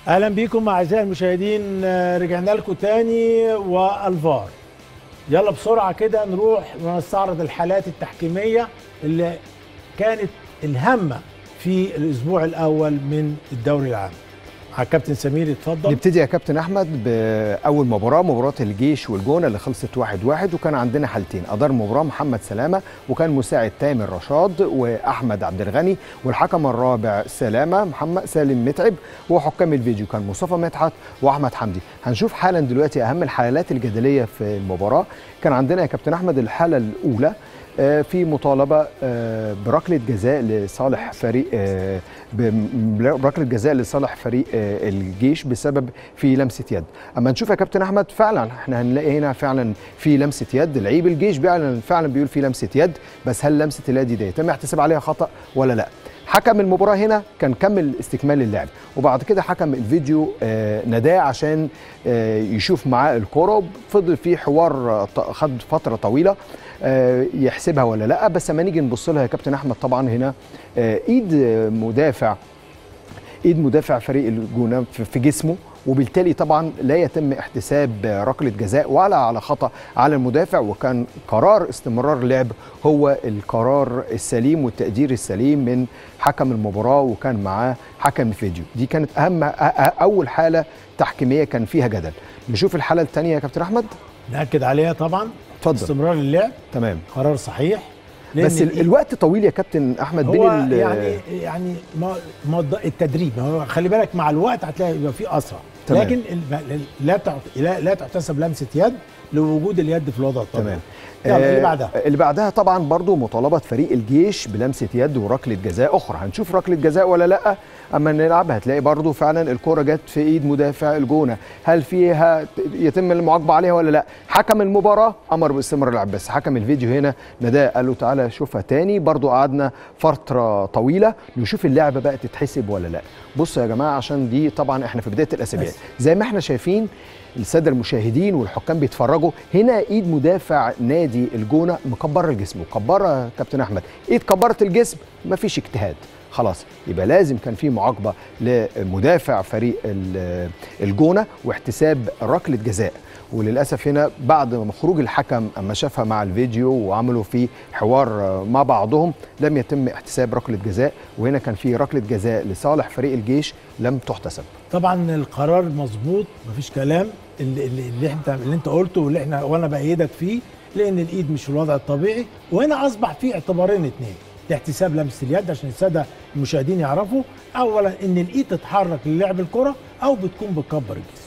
اهلا بيكم اعزائي المشاهدين آه، رجعنا لكم تاني والفار يلا بسرعه كده نروح ونستعرض الحالات التحكيميه اللي كانت الهامه في الاسبوع الاول من الدوري العام مع الكابتن سمير اتفضل نبتدي يا كابتن احمد باول مباراه مباراه الجيش والجونه اللي خلصت واحد واحد وكان عندنا حالتين ادار المباراه محمد سلامه وكان مساعد تامر رشاد واحمد عبد الغني والحكم الرابع سلامه محمد سالم متعب وحكام الفيديو كان مصطفى مدحت واحمد حمدي هنشوف حالا دلوقتي اهم الحالات الجدليه في المباراه كان عندنا يا كابتن احمد الحاله الاولى آه، في مطالبه آه، بركله جزاء لصالح فريق آه، ب- بركله جزاء لصالح فريق آه، الجيش بسبب في لمسه يد اما نشوف يا كابتن احمد فعلا احنا هنلاقي هنا فعلا في لمسه يد لعيب الجيش فعلا فعلا بيقول في لمسه يد بس هل لمسه اليد دي يتم احتساب عليها خطا ولا لا حكم المباراه هنا كان كمل استكمال اللعب وبعد كده حكم الفيديو آه، ناداه عشان آه، يشوف معاه الكره فضل في حوار آه، ط- خد فتره طويله آه، يحسبها ولا لا بس لما نيجي نبص لها يا كابتن احمد طبعا هنا آه، ايد آه، مدافع ايد مدافع فريق الجونه في- في جسمه وبالتالي طبعا لا يتم احتساب ركله جزاء ولا على خطا على المدافع وكان قرار استمرار اللعب هو القرار السليم والتقدير السليم من حكم المباراه وكان معاه حكم الفيديو دي كانت اهم أ- أ- اول حاله تحكيميه كان فيها جدل نشوف الحاله الثانيه يا كابتن احمد ناكد عليها طبعا اتفضل استمرار اللعب تمام قرار صحيح لأن بس ال- الإيد- الوقت طويل يا كابتن احمد بين هو ال- يعني يعني ما ما الض- التدريب ما هو خلي بالك مع الوقت هتلاقي يبقى في اسرع تمام. لكن ال- لا تعت- لا لا تحتسب لمسه يد لوجود اليد في الوضع الطبيعي تمام يلا اللي آه، بعدها اللي بعدها طبعا برضو مطالبه فريق الجيش بلمسه يد وركله جزاء اخرى هنشوف ركله جزاء ولا لا اما نلعب هتلاقي برضو فعلا الكره جت في ايد مدافع الجونه هل فيها ت- يتم المعاقبه عليها ولا لا حكم المباراه امر باستمرار اللعب بس حكم الفيديو هنا نداه قال له تعالى شوفها تاني برضو قعدنا فتره طويله نشوف اللعبه بقى تتحسب ولا لا بصوا يا جماعه عشان دي طبعا احنا في بدايه الاسابيع بس. زي ما احنا شايفين الساده المشاهدين والحكام بيتفرجوا هنا ايد مدافع نادي الجونه مكبره الجسم مكبره يا كابتن احمد ايد كبرت الجسم مفيش اجتهاد خلاص يبقى لازم كان في معاقبه لمدافع فريق ال- الجونه واحتساب ركله جزاء وللاسف هنا بعد ما خروج الحكم اما شافها مع الفيديو وعملوا في حوار مع بعضهم لم يتم احتساب ركله جزاء وهنا كان في ركله جزاء لصالح فريق الجيش لم تحتسب طبعا القرار مظبوط مفيش كلام اللي, اللي, اللي انت اللي انت قلته واللي احنا وانا بايدك فيه لان الايد مش في الوضع الطبيعي وهنا اصبح في اعتبارين اتنين لاحتساب لمسه اليد عشان الساده المشاهدين يعرفوا اولا ان الايد تتحرك للعب الكره او بتكون بتكبر الجسم